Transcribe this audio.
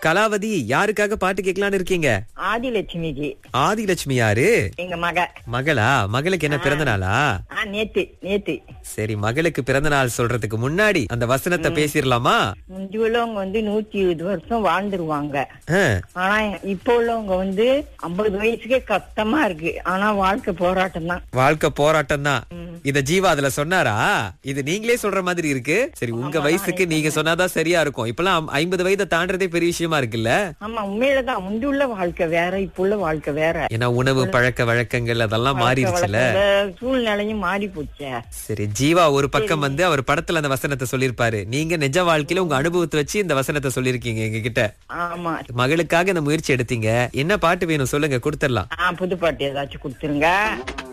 கலாவதி யாருக்காக பாட்டு கேட்கலான்னு இருக்கீங்க ஆதிலட்சுமிக்கு ஆதிலட்சுமி யாரு எங்க மக மகளா மகளுக்கு என்ன பிறந்த நாளா ஆ நேத்து நேத்து சரி மகளுக்கு பிறந்த நாள் சொல்றதுக்கு முன்னாடி அந்த வசனத்தை பேசிடலாமா முந்தி உள்ளவங்க வந்து நூத்தி இருபது வருஷம் வாழ்ந்துருவாங்க ஆ, ஆனா இப்போ உள்ளவங்க வந்து ஐம்பது வயசுக்கே கஷ்டமா இருக்கு ஆனா வாழ்க்கை போராட்டம் தான் வாழ்க்கை போராட்டம் தான் இத ஜீவா அதுல சொன்னாரா இது நீங்களே சொல்ற மாதிரி இருக்கு சரி உங்க வயசுக்கு நீங்க சொன்னாதான் சரியா இருக்கும் இப்பெல்லாம் ஐம்பது வயதை தாண்டறதே பெரிய விஷயமா இருக்குல்ல ஆமா உண்மையிலதான் முந்தி உள்ள வாழ்க்கை வேற இப்ப உள்ள வாழ்க்கை வேற ஏன்னா உணவு பழக்க வழக்கங்கள் அதெல்லாம் மாறிடுச்சுல இந்த சூழ்நிலையும் மாறி போச்சே சரி ஜீவா ஒரு பக்கம் வந்து அவர் படத்துல அந்த வசனத்தை சொல்லிருப்பாரு நீங்க நிஜ வாழ்க்கையில உங்க அனுபவத்தை வச்சு இந்த வசனத்தை சொல்லிருக்கீங்க எங்க கிட்ட ஆமா மகளுக்காக இந்த முயற்சி எடுத்தீங்க என்ன பாட்டு வேணும் சொல்லுங்க கொடுத்துடலாம் ஆ புது பாட்டு ஏதாச்சும் கொடுத்துருங்க